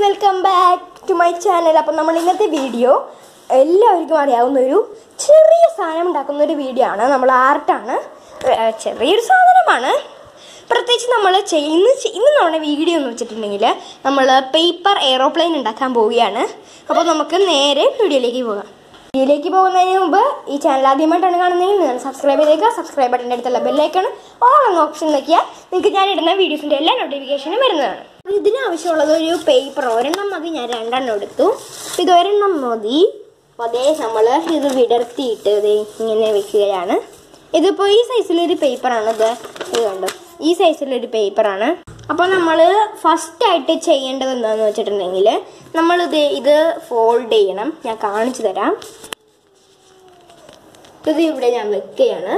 welcome back to my channel അപ്പം നമ്മൾ ഇന്നത്തെ വീഡിയോ എല്ലാവർക്കും അറിയാവുന്ന ഒരു ചെറിയ സാധനം ഉണ്ടാക്കുന്ന ഒരു വീഡിയോ ആണ് നമ്മൾ ആർട്ടാണ് ഏഹ് ചെറിയൊരു സാധനമാണ് പ്രത്യേകിച്ച് നമ്മൾ ചെയ്യുന്ന ഇന്ന് നമ്മുടെ വീഡിയോ എന്ന് വെച്ചിട്ടുണ്ടെങ്കിൽ നമ്മൾ പേപ്പർ എയ്റോപ്ലെയിൻ ഉണ്ടാക്കാൻ പോവുകയാണ് അപ്പോൾ നമുക്ക് നേരെ വീഡിയോയിലേക്ക് പോകാം വീഡിയോയിലേക്ക് പോകുന്നതിന് മുമ്പ് ഈ ചാനൽ ആദ്യമായിട്ടാണ് കാണുന്നതെങ്കിൽ നിങ്ങൾ സബ്സ്ക്രൈബ് ചെയ്തേക്കുക സബ്സ്ക്രൈബ് ബട്ടൻ്റെ അടുത്തുള്ള ബെല്ലൈക്കാണ് ഓൾ എന്ന ഓപ്ഷൻ നോക്കിയാൽ നിങ്ങൾക്ക് ഞാൻ ഇടുന്ന വീഡിയോസിൻ്റെ എല്ലാ നോട്ടിഫിക്കേഷനും വരുന്നതാണ് അപ്പോൾ ഇതിന് ആവശ്യമുള്ളത് ഒരു പേപ്പർ ഒരെണ്ണം മതി ഞാൻ രണ്ടെണ്ണം എടുത്തു ഇത് ഒരെണ്ണം മതി അപ്പോൾ അതേ നമ്മൾ ഇത് വിടർത്തിയിട്ട് ഇത് ഇങ്ങനെ വെക്കുകയാണ് ഇതിപ്പോൾ ഈ സൈസിലൊരു പേപ്പറാണ് ഇത് ഇത് കണ്ടോ ഈ സൈസിലൊരു പേപ്പറാണ് അപ്പോൾ നമ്മൾ ഫസ്റ്റ് ആയിട്ട് ചെയ്യേണ്ടത് എന്താണെന്ന് വെച്ചിട്ടുണ്ടെങ്കിൽ നമ്മളിത് ഇത് ഫോൾഡ് ചെയ്യണം ഞാൻ കാണിച്ചു തരാം ഇത് ഇവിടെ ഞാൻ വെക്കുകയാണ്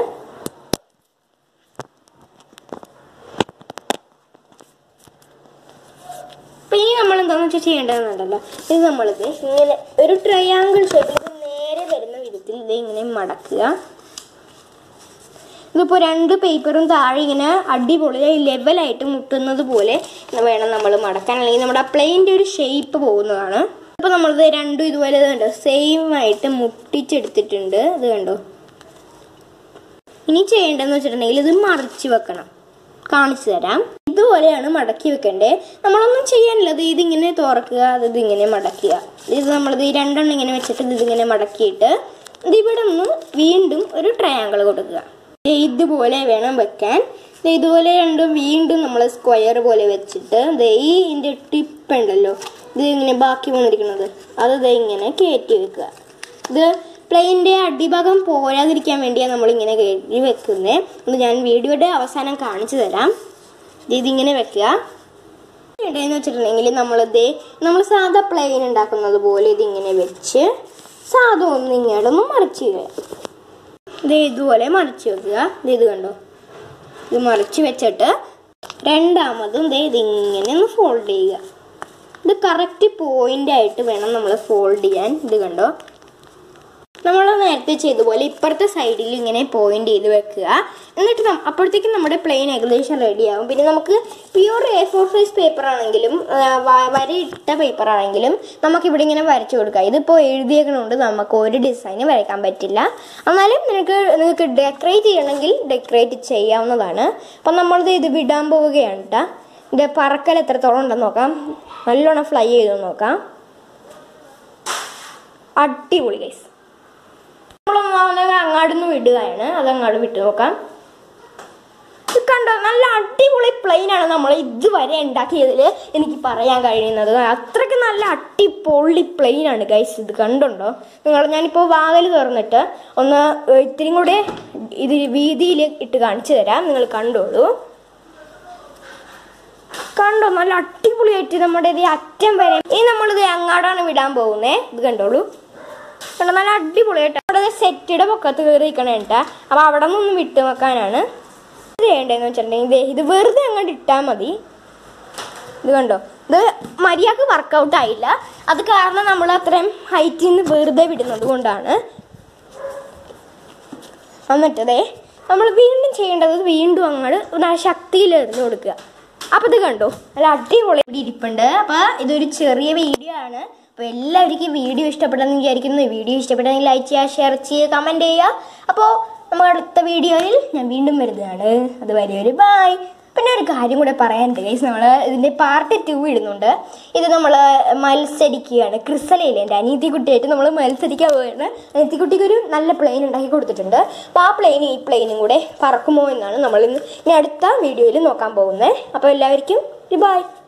അപ്പൊ ഇനി നമ്മൾ എന്താണെന്ന് വെച്ചാൽ ചെയ്യേണ്ടതെന്നുണ്ടല്ലോ ഇത് നമ്മളിത് ഇങ്ങനെ ഒരു ട്രയാങ്കിൾ ഷേപ്പിൽ ഇത് നേരെ വരുന്ന വിധത്തിൽ ഇത് ഇങ്ങനെ മടക്കുക ഇതിപ്പോൾ രണ്ട് പേപ്പറും താഴെ ഇങ്ങനെ അടിപൊളി ലെവലായിട്ട് മുട്ടുന്നത് പോലെ വേണം നമ്മൾ മടക്കാൻ അല്ലെങ്കിൽ നമ്മുടെ ആ പ്ലെയിൻ്റെ ഒരു ഷേപ്പ് പോകുന്നതാണ് ഇപ്പോൾ നമ്മളിത് രണ്ടും ഇതുപോലെ ഇത് കണ്ടോ സെയിം ആയിട്ട് മുട്ടിച്ചെടുത്തിട്ടുണ്ട് ഇത് കണ്ടോ ഇനി ചെയ്യേണ്ടതെന്ന് വെച്ചിട്ടുണ്ടെങ്കിൽ ഇത് മറിച്ച് വെക്കണം കാണിച്ചു തരാം ഇതുപോലെയാണ് മടക്കി വെക്കേണ്ടത് നമ്മളൊന്നും ചെയ്യാനില്ല ഇത് ഇതിങ്ങനെ തുറക്കുക അത് ഇതിങ്ങനെ മടക്കുക ഇത് നമ്മളത് ഈ രണ്ടെണ്ണം ഇങ്ങനെ വെച്ചിട്ട് ഇത് ഇതിങ്ങനെ മടക്കിയിട്ട് ഇത് ഇവിടെ നിന്ന് വീണ്ടും ഒരു ട്രയാങ്കിൾ കൊടുക്കുക ദേ ഇതുപോലെ വേണം വെക്കാൻ ദേ ഇതുപോലെ രണ്ടും വീണ്ടും നമ്മൾ സ്ക്വയർ പോലെ വെച്ചിട്ട് ദേ ഈ ഇതിൻ്റെ ടിപ്പ് ഉണ്ടല്ലോ ഇത് ഇങ്ങനെ ബാക്കി വന്നിരിക്കുന്നത് അത് ദേ ഇങ്ങനെ കയറ്റി വെക്കുക ഇത് പ്ലെയിൻ്റെ അടിഭാഗം പോരാതിരിക്കാൻ വേണ്ടിയാണ് നമ്മൾ ഇങ്ങനെ കയറ്റി വെക്കുന്നത് അത് ഞാൻ വീഡിയോയുടെ അവസാനം കാണിച്ചു തരാം ദേ ഇതിങ്ങനെ വെക്കുക ഇടയെന്ന് വെച്ചിട്ടുണ്ടെങ്കിൽ നമ്മളിത് നമ്മൾ സാധാ പ്ലെയിൻ ഉണ്ടാക്കുന്നത് പോലെ ഇതിങ്ങനെ വെച്ച് സാധാ ഒന്ന് ഇങ്ങോട്ടൊന്ന് മറിച്ച് കളയാം ഇത് ഇതുപോലെ മറിച്ച് വെക്കുക ഇത് ഇത് കണ്ടോ ഇത് മറിച്ച് വെച്ചിട്ട് രണ്ടാമതും ദേ ഇതിങ്ങനെ ഒന്ന് ഫോൾഡ് ചെയ്യുക ഇത് കറക്റ്റ് പോയിന്റ് ആയിട്ട് വേണം നമ്മൾ ഫോൾഡ് ചെയ്യാൻ ഇത് കണ്ടോ നമ്മൾ നേരത്തെ ചെയ്ത പോലെ ഇപ്പുറത്തെ സൈഡിൽ ഇങ്ങനെ പോയിന്റ് ചെയ്ത് വെക്കുക എന്നിട്ട് നം- അപ്പോഴത്തേക്കും നമ്മുടെ പ്ലെയിൻ ഏകദേശം റെഡി ആവും പിന്നെ നമുക്ക് pure A four size paper ആണെങ്കിലും ആ, വ- വരയിട്ട പേപ്പർ ആണെങ്കിലും നമുക്ക് ഇവിടെ ഇങ്ങനെ വരച്ചു കൊടുക്കാം ഇതിപ്പോൾ എഴുതിയേക്കണോണ്ട് നമുക്ക് ഒരു ഡിസൈന് വരയ്ക്കാൻ പറ്റില്ല എന്നാലും നിനക്ക് നിങ്ങൾക്ക് ഡെക്കറേറ്റ് ചെയ്യണമെങ്കിൽ ഡെക്കറേറ്റ് ചെയ്യാവുന്നതാണ് അപ്പം നമ്മളിത് ഇത് വിടാൻ പോവുകയാണ് കേട്ടോ ഇത് പറക്കൽ എത്രത്തോളം ഉണ്ടെന്ന് നോക്കാം നല്ലോണം ഫ്ലൈ ചെയ്ത് നോക്കാം അടിപൊളി ഗൈസ് നമ്മളൊന്നാമത് അങ്ങാടുന്ന് വിടുകയാണ് അത് അങ്ങാട് വിട്ടു നോക്കാം ഇത് കണ്ടോ നല്ല അടിപൊളി പ്ലെയിൻ ആണ് നമ്മൾ ഇതുവരെ ഉണ്ടാക്കിയതിൽ എനിക്ക് പറയാൻ കഴിയുന്നത് അത്രയ്ക്ക് നല്ല അടിപൊളി പ്ലെയിൻ ആണ് ഗൈസ് ഇത് കണ്ടുണ്ടോ നിങ്ങൾ ഞാനിപ്പോൾ വാതിൽ തുറന്നിട്ട് ഒന്ന് ഇത്തിരിയും കൂടെ ഇത് വീതിയിൽ ഇട്ട് കാണിച്ചു തരാം നിങ്ങൾ കണ്ടോളൂ കണ്ടോ നല്ല അടിപൊളിയായിട്ട് നമ്മുടെ ഇത് അറ്റം വരെ ഇനി നമ്മളിത് അങ്ങാടാണ് വിടാൻ പോകുന്നത് ഇത് കണ്ടോളൂ കണ്ടോ നല്ല അടിപൊളിയായിട്ട് അവിടെ സെറ്റിയുടെ പൊക്കത്ത് കയറി നിൽക്കണ കേട്ടാ അപ്പൊ അവിടെ നിന്നൊന്ന് വിട്ടു വെക്കാനാണ് ഇത് ചെയ്യേണ്ടതെന്ന് വെച്ചിട്ടുണ്ടെങ്കിൽ ദേ ഇത് വെറുതെ അങ്ങോട്ട് ഇട്ടാൽ മതി ഇത് കണ്ടോ ഇത് മര്യാദക്ക് വർക്കൗട്ട് ആയില്ല അത് കാരണം നമ്മൾ അത്രയും ഹൈറ്റിൽ നിന്ന് വെറുതെ വിടുന്നത് കൊണ്ടാണ് എന്നിട്ടതേ നമ്മൾ വീണ്ടും ചെയ്യേണ്ടത് വീണ്ടും അങ്ങോട്ട് ശക്തിയിൽ എറിഞ്ഞു കൊടുക്കുക അപ്പൊ ഇത് കണ്ടോ നല്ല അടിപൊളി ഇവിടെ ഇരിപ്പുണ്ട് അപ്പൊ ഇതൊരു ചെറിയ വീഡിയോ ആണ് അപ്പൊ എല്ലാവർക്കും വീഡിയോ ഇഷ്ടപ്പെട്ടെന്ന് വിചാരിക്കുന്നു വീഡിയോ ഇഷ്ടപ്പെട്ടെങ്കിൽ ലൈക്ക് ചെയ്യുക ഷെയർ ചെയ്യുക കമന്റ് ചെയ്യുക അപ്പോൾ നമ്മൾ അടുത്ത വീഡിയോയിൽ ഞാൻ വീണ്ടും വരുന്നതാണ് അതുവരെ ഒരു ബായ് പിന്നെ ഒരു കാര്യം കൂടെ പറയാനുണ്ട് ഗൈസ് നമ്മൾ ഇതിൻ്റെ പാർട്ട് ടു ഇടുന്നുണ്ട് ഇത് നമ്മൾ മത്സരിക്കുകയാണ് ക്രിസലയിൽ എൻ്റെ അനീതിക്കുട്ടിയായിട്ട് നമ്മൾ മത്സരിക്കാൻ പോവുകയാണ് അനീതിക്കുട്ടിക്ക് ഒരു നല്ല പ്ലെയിൻ ഉണ്ടാക്കി കൊടുത്തിട്ടുണ്ട് അപ്പോൾ ആ പ്ലെയിനും ഈ പ്ലെയിനും കൂടെ പറക്കുമോ എന്നാണ് നമ്മൾ ഇന്ന് ഇനി അടുത്ത വീഡിയോയിൽ നോക്കാൻ പോകുന്നത് അപ്പോൾ എല്ലാവർക്കും ബൈ